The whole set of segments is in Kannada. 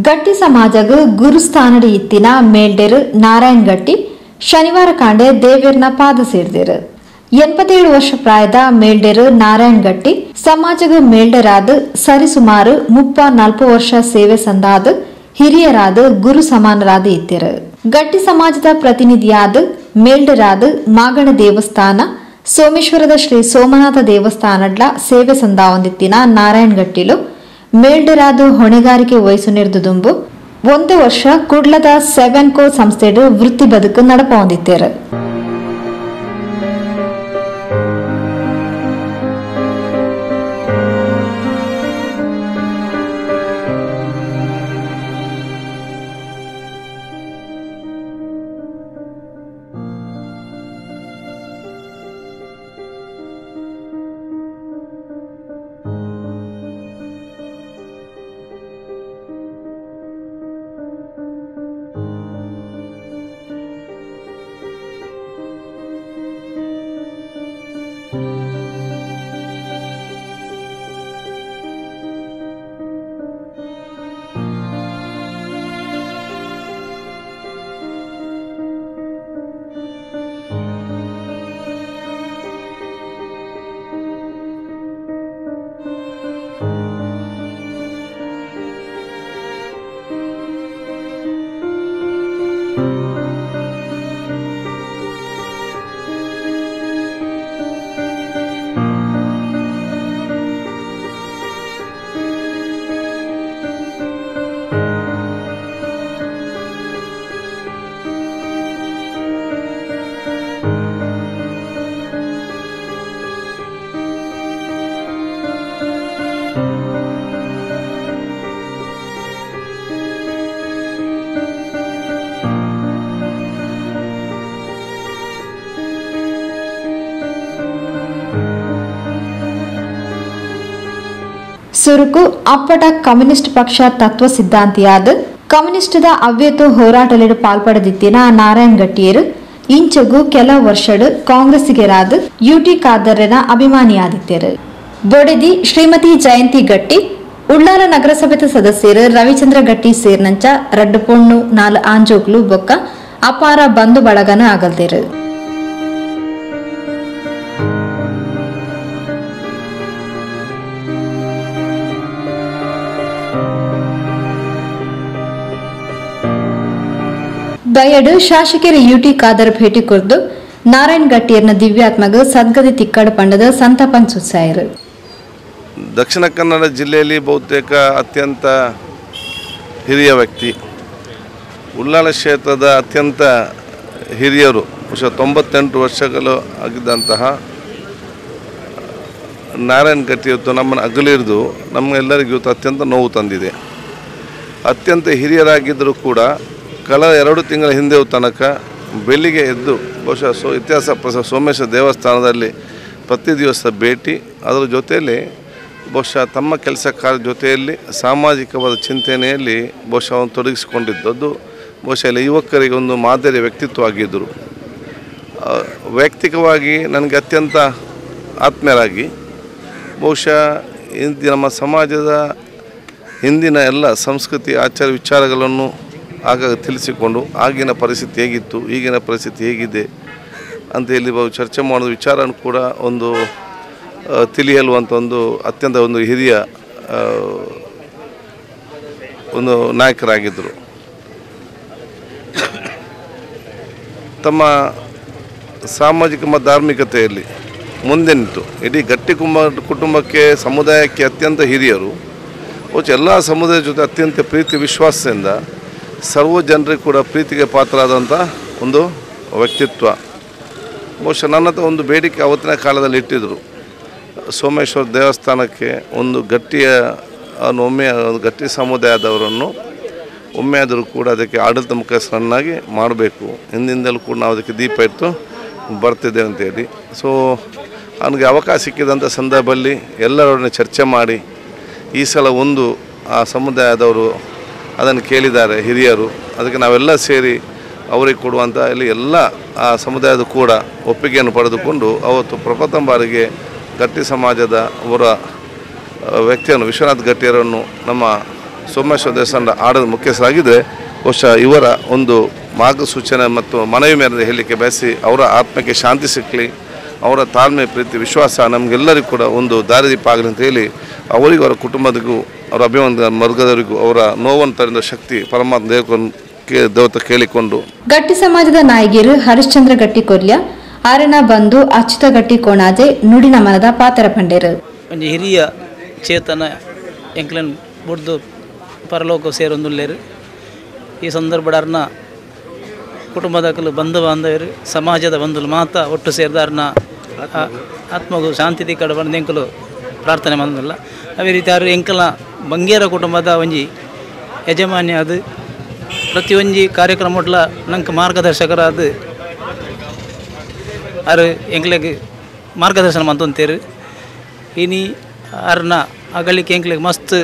ಗಟ್ಟಿ ಸಮಾಜಗ ಗುರುಸ್ಥಾನಡಿ ಇತ್ತಿನ ಮೇಲ್ಡೆರು ನಾರಾಯಣ್ ಗಟ್ಟಿ ಶನಿವಾರ ಕಾಂಡೆ ದೇವೇರ್ನ ಪಾದ ಸೇರಿದರು ಎನ್ಪತ್ತೇಳು ವರ್ಷ ಪ್ರಾಯದ ಮೇಲ್ಡೆರು ನಾರಾಯಣ್ ಗಟ್ಟಿ ಸಮಾಜಗ ಮೇಲ್ಡರಾದ ಸರಿಸುಮಾರು ಮುಪ್ಪ ನಾಲ್ಕು ವರ್ಷ ಸೇವೆ ಸಂದಾದ ಹಿರಿಯರಾದ ಗುರು ಸಮಾನರಾದ ಇದ್ದರು ಗಟ್ಟಿ ಸಮಾಜದ ಪ್ರತಿನಿಧಿಯಾದ ಮೇಲ್ಡರಾದ ಮಾಗಣ ದೇವಸ್ಥಾನ ಸೋಮೇಶ್ವರದ ಶ್ರೀ ಸೋಮನಾಥ ದೇವಸ್ಥಾನಡ್ಲ ಸೇವೆ ಸಂದಾವಂದಿತ್ತಿನ ನಾರಾಯಣ್ ಗಟ್ಟಿಲು ಮೇಲ್ಡರಾದ ಹೊಣೆಗಾರಿಕೆ ವಯಸ್ಸು ನಿರ್ದುದುಂಬು ಒಂದು ವರ್ಷ ಕುಡ್ಲದ ಸೆವೆನ್ ಕೋ ಸಂಸ್ಥೆಡು ವೃತ್ತಿ ಬದುಕು ನಡಪ ಹೊಂದಿತ್ತೇರು ಸುರುಕು ಅಪ್ಪಟ ಕಮ್ಯುನಿಸ್ಟ್ ಪಕ್ಷ ತತ್ವ ಸಿದ್ಧಾಂತಿಯಾದ ಕಮ್ಯುನಿಸ್ಟದ ಅವ್ಯತು ಹೋರಾಟಲೆಡು ಪಾಲ್ಪಡದಿತ್ತಿನ ನಾರಾಯಣ್ ಗಟ್ಟಿಯರು ಇಂಚಗೂ ಕೆಲ ವರ್ಷಡು ಕಾಂಗ್ರೆಸ್ಸಿಗೆರಾದ ಯುಟಿ ಖಾದರ್ನ ಅಭಿಮಾನಿಯಾದಿತ್ಯರು ಬೊಡೆದಿ ಶ್ರೀಮತಿ ಜಯಂತಿ ಗಟ್ಟಿ ಉಳ್ಳಾಲ ನಗರಸಭೆದ ಸದಸ್ಯರು ರವಿಚಂದ್ರ ಗಟ್ಟಿ ಸೇರ್ನಂಚ ರಡ್ಡು ಪೊಣ್ಣು ನಾಲ್ ಆಂಜೋಗ್ಲು ಬೊಕ್ಕ ಅಪಾರ ಬಂಧು ಬಳಗನ ಆಗಲ್ದೇರು ದಯಡು ಶಾಸಕರ ಯುಟಿ ಖಾದರ್ ಭೇಟಿ ಕುರಿತು ನಾರಾಯಣ್ ಗಟ್ಟಿಯರ್ನ ದಿವ್ಯಾತ್ಮಗ ಸದ್ಗದಿ ತಿಕ್ಕಡ ಪಂಡದ ಸಂತಾಪನ್ ಸುತ್ಸಾಯರು ದಕ್ಷಿಣ ಕನ್ನಡ ಜಿಲ್ಲೆಯಲ್ಲಿ ಬಹುತೇಕ ಅತ್ಯಂತ ಹಿರಿಯ ವ್ಯಕ್ತಿ ಉಳ್ಳಾಲ ಕ್ಷೇತ್ರದ ಅತ್ಯಂತ ಹಿರಿಯರು ಬಹುಶಃ ತೊಂಬತ್ತೆಂಟು ವರ್ಷಗಳು ಆಗಿದ್ದಂತಹ ನಾರಾಯಣ್ ಗಟ್ಟಿ ಇವತ್ತು ನಮ್ಮನ್ನು ಅಗಲಿರಿದು ನಮ್ಮೆಲ್ಲರಿಗೂ ಇವತ್ತು ಅತ್ಯಂತ ನೋವು ತಂದಿದೆ ಅತ್ಯಂತ ಹಿರಿಯರಾಗಿದ್ದರೂ ಕೂಡ ಕಳೆದ ಎರಡು ತಿಂಗಳ ಹಿಂದೆ ತನಕ ಬೆಳಿಗ್ಗೆ ಎದ್ದು ಬಹುಶಃ ಸೋ ಇತಿಹಾಸ ಪ್ರಸ ಸೋಮೇಶ್ವರ ದೇವಸ್ಥಾನದಲ್ಲಿ ಪ್ರತಿ ದಿವಸ ಭೇಟಿ ಅದರ ಜೊತೆಯಲ್ಲಿ ಬಹುಶಃ ತಮ್ಮ ಕೆಲಸ ಕಾರ್ಯ ಜೊತೆಯಲ್ಲಿ ಸಾಮಾಜಿಕವಾದ ಚಿಂತನೆಯಲ್ಲಿ ಬಹುಶಃ ಅವನು ತೊಡಗಿಸಿಕೊಂಡಿದ್ದದ್ದು ಬಹುಶಃ ಇಲ್ಲಿ ಯುವಕರಿಗೆ ಒಂದು ಮಾದರಿ ವ್ಯಕ್ತಿತ್ವ ಆಗಿದ್ದರು ಆ, ವೈಯಕ್ತಿಕವಾಗಿ ನನಗೆ ಅತ್ಯಂತ ಆತ್ಮೀಯರಾಗಿ ಬಹುಶಃ ಇಂದು ನಮ್ಮ ಸಮಾಜದ ಹಿಂದಿನ ಎಲ್ಲ ಸಂಸ್ಕೃತಿ ಆಚಾರ ವಿಚಾರಗಳನ್ನು ಆಗಾಗ ತಿಳಿಸಿಕೊಂಡು ಆಗಿನ ಪರಿಸ್ಥಿತಿ ಹೇಗಿತ್ತು ಈಗಿನ ಪರಿಸ್ಥಿತಿ ಹೇಗಿದೆ ಅಂತ ಇಲ್ಲಿ ಬಹು ಚರ್ಚೆ ಮಾಡೋದು ವಿಚಾರ ಕೂಡ ಒಂದು ಆ, ತಿಳಿಯಲು ಅಂತ ಒಂದು ಅತ್ಯಂತ ಒಂದು ಹಿರಿಯ ಆ, ಒಂದು ನಾಯಕರಾಗಿದ್ದರು ತಮ್ಮ ಸಾಮಾಜಿಕ ಮತ್ತು ಧಾರ್ಮಿಕತೆಯಲ್ಲಿ ಮುಂದೆ ನಿಂತು ಇಡೀ ಗಟ್ಟಿ ಕುಂಬ ಕುಟುಂಬಕ್ಕೆ ಸಮುದಾಯಕ್ಕೆ ಅತ್ಯಂತ ಹಿರಿಯರು ಬಹುಶಃ ಎಲ್ಲ ಸಮುದಾಯದ ಜೊತೆ ಅತ್ಯಂತ ಪ್ರೀತಿ ವಿಶ್ವಾಸದಿಂದ ಸರ್ವ ಜನರಿಗೆ ಕೂಡ ಪ್ರೀತಿಗೆ ಪಾತ್ರರಾದಂಥ ಒಂದು ವ್ಯಕ್ತಿತ್ವ ಬಹುಶಃ ನನ್ನ ಹತ್ರ ಒಂದು ಬೇಡಿಕೆ ಅವತ್ತಿನ ಕಾಲದಲ್ಲಿ ಇಟ್ಟಿದ್ದರು ಸೋಮೇಶ್ವರ ದೇವಸ್ಥಾನಕ್ಕೆ ಒಂದು ಗಟ್ಟಿಯ ಅವನು ಒಮ್ಮೆ ಒಂದು ಗಟ್ಟಿ ಸಮುದಾಯದವರನ್ನು ಒಮ್ಮೆ ಆದರೂ ಕೂಡ ಅದಕ್ಕೆ ಆಡಳಿತ ಮುಖ್ಯಸ್ಥರನ್ನಾಗಿ ಮಾಡಬೇಕು ಹಿಂದಿಂದಲೂ ಕೂಡ ನಾವು ಅದಕ್ಕೆ ದೀಪ ಇಟ್ಟು ಬರ್ತಿದ್ದೇವೆ ಅಂತೇಳಿ ಸೊ ಅವನಿಗೆ ಅವಕಾಶ ಸಿಕ್ಕಿದಂಥ ಸಂದರ್ಭದಲ್ಲಿ ಎಲ್ಲರೊಡನೆ ಚರ್ಚೆ ಮಾಡಿ ಈ ಸಲ ಒಂದು ಆ ಸಮುದಾಯದವರು ಅದನ್ನು ಕೇಳಿದ್ದಾರೆ ಹಿರಿಯರು ಅದಕ್ಕೆ ನಾವೆಲ್ಲ ಸೇರಿ ಅವರಿಗೆ ಕೊಡುವಂಥ ಇಲ್ಲಿ ಎಲ್ಲ ಆ ಸಮುದಾಯದ ಕೂಡ ಒಪ್ಪಿಗೆಯನ್ನು ಪಡೆದುಕೊಂಡು ಅವತ್ತು ಪ್ರಪ್ರಥಮ ಬಾರಿಗೆ ಗಟ್ಟಿ ಸಮಾಜದ ಅವರ ಆ, ವ್ಯಕ್ತಿಯನ್ನು ವಿಶ್ವನಾಥ್ ಗಟ್ಟಿಯರನ್ನು ನಮ್ಮ ಸೋಮೇಶ್ವರ ದೇವಸ್ಥಾನದ ಆಡಳಿತ ಮುಖ್ಯಸ್ಥರಾಗಿದ್ದರೆ ಬಹುಶಃ ಇವರ ಒಂದು ಮಾರ್ಗಸೂಚನೆ ಮತ್ತು ಮನವಿ ಮೇರೆಗೆ ಹೇಳಲಿಕ್ಕೆ ಬಯಸಿ ಅವರ ಆತ್ಮಕ್ಕೆ ಶಾಂತಿ ಸಿಕ್ಕಲಿ ಅವರ ತಾಳ್ಮೆ ಪ್ರೀತಿ ವಿಶ್ವಾಸ ನಮಗೆಲ್ಲರಿಗೂ ಕೂಡ ಒಂದು ದಾರಿದೀಪ ಆಗಲಿ ಅಂತ ಹೇಳಿ ಅವರಿಗೂ ಅವರ ಕುಟುಂಬದಿಗೂ ಅವರ ಅಭಿಮಾನ ವರ್ಗದವರಿಗೂ ಅವರ ನೋವನ್ನು ತರಿಂದ ಶಕ್ತಿ ಪರಮಾತ್ಮ ದೇವಕೊಂಡು ಕೇ ದೇವತ ಕೇಳಿಕೊಂಡು ಗಟ್ಟಿ ಸಮಾಜದ ನಾಯಗಿರು ಹರಿಶ್ಚಂದ್ರ ಗಟ್ಟಿ ಕೊರ್ಲ್ಯ ಆರನ ಬಂಧು ಅಚ್ಯುತ ಗಟ್ಟಿ ಕೋಣಾಜೆ ನುಡಿನ ಮನದ ಪಾತ್ರ ಪಂಡೇರು ಒಂಜಿ ಹಿರಿಯ ಚೇತನ ಎಂಕ್ಲೆನ್ ಬುಡ್ದು ಪರಲೋಕ ಸೇರೊಂದುಲ್ಲೇರು ಈ ಸಂದರ್ಭಡರ್ನ ಕುಟುಂಬದಕಲು ಬಂಧು ಬಾಂಧವರು ಸಮಾಜದ ಬಂಧುಲು ಮಾತ ಒಟ್ಟು ಸೇರಿದಾರ್ನ ಆತ್ಮಗೂ ಶಾಂತಿ ತಿಕ್ಕಡ ಬಂದು ಎಂಕಲು ಪ್ರಾರ್ಥನೆ ಬಂದಿಲ್ಲ ಅದೇ ರೀತಿ ಯಾರು ಎಂಕಲ ಬಂಗೇರ ಕುಟುಂಬದ ಒಂಜಿ ಯಜಮಾನ್ಯ ಅದು ಪ್ರತಿಯೊಂಜಿ ಕಾರ್ಯಕ್ರಮ ಒಟ್ಲ ನಂಗೆ ಮಾರ್ಗದರ್ಶಕರಾದ ಅರು ಎಂಕ್ಲೆಗ್ ಮಾರ್ಗದರ್ಶನ ಮಂತೊಂತೇರು ಇನಿ ಅರ್ನ ಅಗಲಿಕ್ಕೆ ಎಂಕ್ಲೆಗ್ ಮಸ್ತ್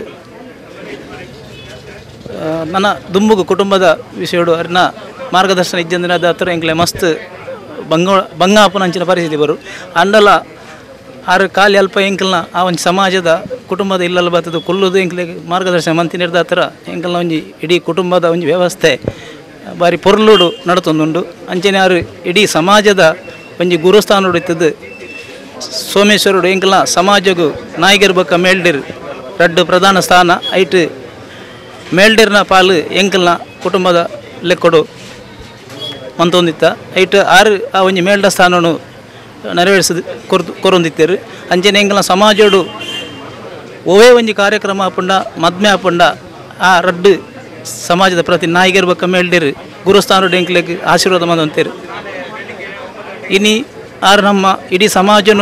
ಆ, ನನ್ನ ದುಂಬುಗು ಕುಟುಂಬದ ವಿಷಯಡು ಅರ್ನ ಮಾರ್ಗದರ್ಶನ ಇಜ್ಜಂದಿನದ ಹತ್ರ ಎಂಕ್ಲೆ ಮಸ್ತ್ ಬಂಗ ಬಂಗ ಅಪ್ಪನಂಚಿನ ಪರಿಸ್ಥಿತಿ ಬರು ಅಂಡಲ ಆರು ಕಾಲಿ ಅಲ್ಪ ಎಂಕಲ್ನ ಆ ಒಂದು ಸಮಾಜದ ಕುಟುಂಬದ ಇಲ್ಲಲ್ಲ ಬರ್ತದ ಕೊಲ್ಲುದು ಎಂಕ್ಲೆಗ್ ಮಾರ್ಗದರ್ಶನ ಮಂತಿ ನಿರ್ದ ಹತ್ರ ಎಂಕಲ್ನ ಒಂಜಿ ಇಡೀ ಕುಟುಂಬದ ಒಂಜಿ ವ್ಯವಸ್ಥೆ ಬಾರಿ ಪೊರ್ಲುಡು ನಡತೊಂದುಂಡು ಅಂಚನೆ ಆರು ಇಡೀ ಸಮಾಜದ ಒಂಜಿ ಗುರುಸ್ಥಾನಡು ಇತ್ತದು ಸೋಮೇಶ್ವರುಡು ಎಂಕಲ ಸಮಾಜಗು ನಾಯಿಗಿರ್ಬೇಕ ಮೇಲ್ಡಿರ್ ರಡ್ಡು ಪ್ರಧಾನ ಸ್ಥಾನ ಐಟ್ ಮೇಲ್ಡಿರ್ನ ಪಾಲು ಎಂಕಲ್ನ ಕುಟುಂಬದ ಲೆಕ್ಕೊಡು ಮಂತೊಂದಿತ್ತ ಐಟ್ ಆರು ಆ ಒಂಜಿ ಮೇಲ್ಡ ಸ್ಥಾನನು ನೆರವೇರಿಸಿದ ಕೊರ್ದು ಕೊರೊಂದಿತ್ತೇರು ಅಂಚನೆ ಎಂಕಲ್ನ ಸಮಾಜಡು ಒವೇ ಒಂಜಿ ಕಾರ್ಯಕ್ರಮ ಆಪುಂಡ ಮದ್ಮೆ ಆಪುಂಡ ಆ ರಡ್ಡು ಸಮಾಜದ ಪ್ರತಿ ನಾಯಿಗಿರ್ಬೇಕ ಮೇಲ್ಡಿರ್ ಗುರುಸ್ಥಾನಡು ಎಂಕ್ಲೆಗ್ ಆಶೀರ್ವಾದ ಮಂದಂತೇರು ಇನಿ ಆರು ನಮ್ಮ ಇಡೀ ಸಮಾಜನು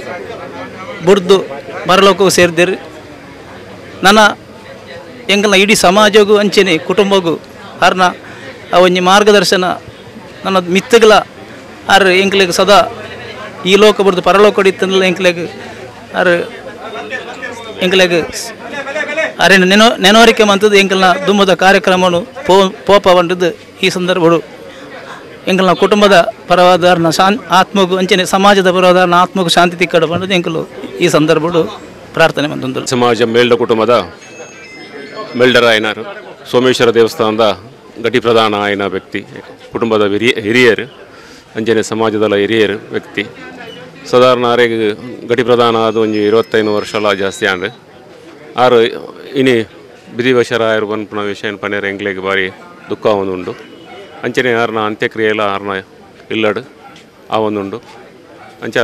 ಬುಡ್ದು ಬರಲೋಕವು ಸೇರಿದರು ನನ್ನ ಎಂಗಲ ಇಡೀ ಸಮಾಜಗೂ ಅಂಚೆನೆ ಕುಟುಂಬಗೂ ಆರ್ನ ಆ ಒಂಜಿ ಮಾರ್ಗದರ್ಶನ ನನ್ನ ಮಿತ್ತಗಳ ಆರು ಎಂಕ್ಲೆಗ್ ಸದಾ ಈ ಲೋಕ ಬಡ್ದು ಪರಲೋಕ ಹೊಡಿತಂದಲ್ಲ ಎಂಕ್ಲೆಗ್ ಆರು ಎಂಕ್ಲೆಗ್ ಅರೆ ನೆನೋ ನೆನವರಿಕೆ ಮಂತದ್ದು ಎಂಕಲ್ನ ದುಮ್ಮದ ಕಾರ್ಯಕ್ರಮನು ಪೋ ಪೋಪ ಬಂದದ್ದು ಈ ಸಂದರ್ಭಡು ಎಂಕಲ್ನ ಕುಟುಂಬದ ಪರವಾದಾರನ ಶಾನ್ ಆತ್ಮಗೂ ಅಂಚನೆ ಸಮಾಜದ ಪರವಾದಾರನ ಆತ್ಮಗೂ ಶಾಂತಿ ತಿಕ್ಕಡು ಬಂದದ್ದು ಎಂಕಲು ಈ ಸಂದರ್ಭಡು ಪ್ರಾರ್ಥನೆ ಬಂದೊಂದು ಸಮಾಜ ಮೇಲ್ಡ ಕುಟುಂಬದ ಮೆಲ್ಡರ ಆಯ್ನಾರು ಸೋಮೇಶ್ವರ ದೇವಸ್ಥಾನದ ಗಟಿ ಪ್ರಧಾನ ಆಯ್ನ ವ್ಯಕ್ತಿ ಕುಟುಂಬದ ಹಿರಿಯ ಹಿರಿಯರು ಅಂಜನೆ ಸಮಾಜದ ಹಿರಿಯರು ವ್ಯಕ್ತಿ ಸಾಧಾರಣ ಆರೆಗ್ ಗಟಿ ಪ್ರಧಾನ ಆದ ಒಂಜಿ ಇರುವತ್ತೈದು ವರ್ಷಲ ಜಾಸ್ತಿ ಆಂಡ್ ಆರು ಇನಿ ಬಿದಿವಶರ ಆಯರು ಪನ್ಪುನ ವಿಷಯ ಪನೇರ ಎಂಗ್ಲೆಗ್ ಬಾರಿ ದುಃಖ ಒಂದುಂಡು ಅಂಚನೆ ಆರ್ನ ಅಂತ್ಯಕ್ರಿಯೆಲ ಆರ್ನ ಇಲ್ಲಡು ಆ ಒಂದುಂಡು ಅಂಚ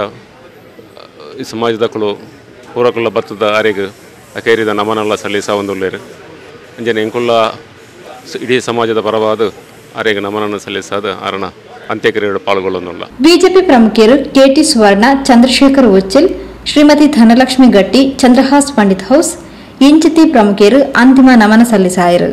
ಈ ಸಮಾಜದಕ್ಕಳು ಪೂರಕುಲ್ಲ ಬತ್ತದ ಆರೆಗ್ ಅಕೇರಿದ ನಮನೆಲ್ಲ ಸಲ್ಲಿಸ ಒಂದುಲ್ಲೇರು ಅಂಜನೆ ಎಂಕುಲ್ಲ ಸ- ಇಡೀ ಸಮಾಜದ ಪರವಾದ ಆರೆಗ್ ನಮನನ್ನು ಸಲ್ಲಿಸಾದ ಆರಣ ಅಂತ್ಯಕ್ರಿಯೆಡು ಪಾಲ್ಗೊಳ್ಳೊಂದುಲ್ಲ ಬಿಜೆಪಿ ಪ್ರಮುಖರು ಕೆಟಿ ಸುವರ್ಣ ಚಂದ್ರಶೇಖರ್ ಉಚ್ಚಿಲ್ ಶ್ರೀಮತಿ ಧನಲಕ್ಷ್ಮಿ ಗಟ್ಟಿ ಚಂದ್ರಹಾಸ್ ಪಂಡಿತ್ ಹೌಸ್ ಇಂಚತಿ ಪ್ರಮುಖರು ಅಂತಿಮ ನಮನ ಸಲ್ಲಿಸಾಯರು